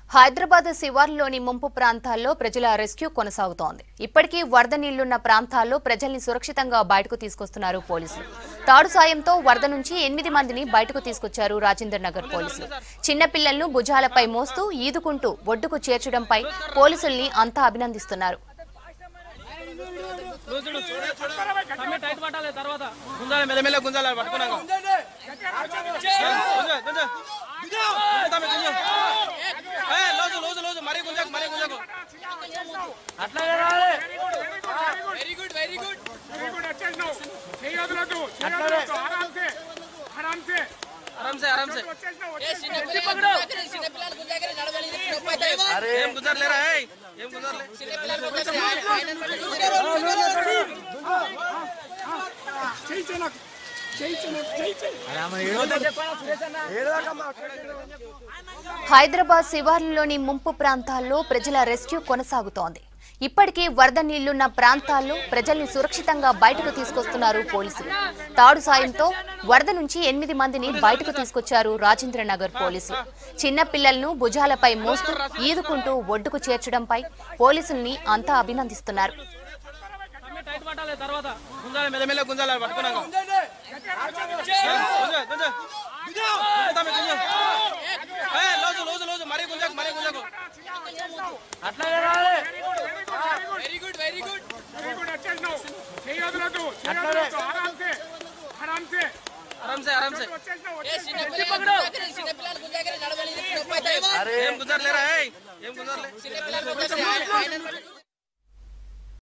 హైదరాబాద్ శివార్లలోని ముంపు ప్రాంతాల్లో ప్రజల రెస్క్యూ కొనసాగుతోంది ఇప్పటికీ వరద నీళ్లున్న ప్రాంతాల్లో ప్రజల్ని సురక్షితంగా బయటకు తీసుకొస్తున్నారు పోలీసులు తాడు సాయంతో వరద నుంచి ఎనిమిది మందిని బయటకు తీసుకొచ్చారు రాజేందర్ నగర్ పోలీసులు చిన్నపిల్లలను భుజాలపై మోస్తూ ఈదుకుంటూ ఒడ్డుకు చేర్చడంపై పోలీసుల్ని అంతా అభినందిస్తున్నారు తమ్మి టైట్ పట్టాలి తర్వాత గుంజాలి మెల్లమెల్ల గుంజాలి పట్టుకున్నాక గుంజ, గుంజ. తమ్మి, గుంజ. ఏ, లోజు లోజు లోజు మరీ గుంజకు మరీ గుంజకు అట్లా వెరీ గుడ్ వెరీ గుడ్ వచ్చేసినావు చెయ్యి వదలొద్దు చెయ్యి వదలొద్దు ఆరాంసే ఆరాంసే ఆరాంసే ఆరాంసే వచ్చేసినావు ఏం గుంజర్లేరా ఏయ్ ఏం గుంజర్లే చెయ్యి చెయ్యి నాకు చెయ్యి చెయ్యి నాకు చెయ్యి చెయ్యి హైదరాబాద్ శివార్లలోని ముంపు ప్రాంతాల్లో ప్రజల రెస్క్యూ కొనసాగుతోంది ఇప్పటికీ వరద నీళ్లున్న ప్రాంతాల్లో ప్రజల్ని సురక్షితంగా బయటకు తీసుకొస్తున్నారు పోలీసులు తాడు సాయంతో వరద నుంచి ఎనిమిది మందిని బయటకు తీసుకొచ్చారు రాజేంద్ర నగర్ పోలీసులు చిన్న పిల్లలను భుజాలపై మోస్తూ ఈదుకుంటూ ఒడ్డుకు చేర్చడంపై పోలీసుల్ని అంతా అభినందిస్తున్నారు తమ్మి టైట్ పట్టాలి తర్వాత గుంజాలి మెల్లమెల్ల గుంజాలి పట్టుకున్నాక గుంజ, గుంజ. తమ్మి, గుంజ. ఏ, లోజు లోజు లోజు మరీ గుంజకు మరీ గుంజకు అట్లా very good very good very good వచ్చేసినావు చెయ్యి వదలొద్దు చెయ్యి వదలొద్దు ఆరాంసే ఆరాంసే ఆరాంసే ఆరాంసే వచ్చేసినావు ఏం గుంజర్లేరా ఏయ్ ఏం గుంజర్లే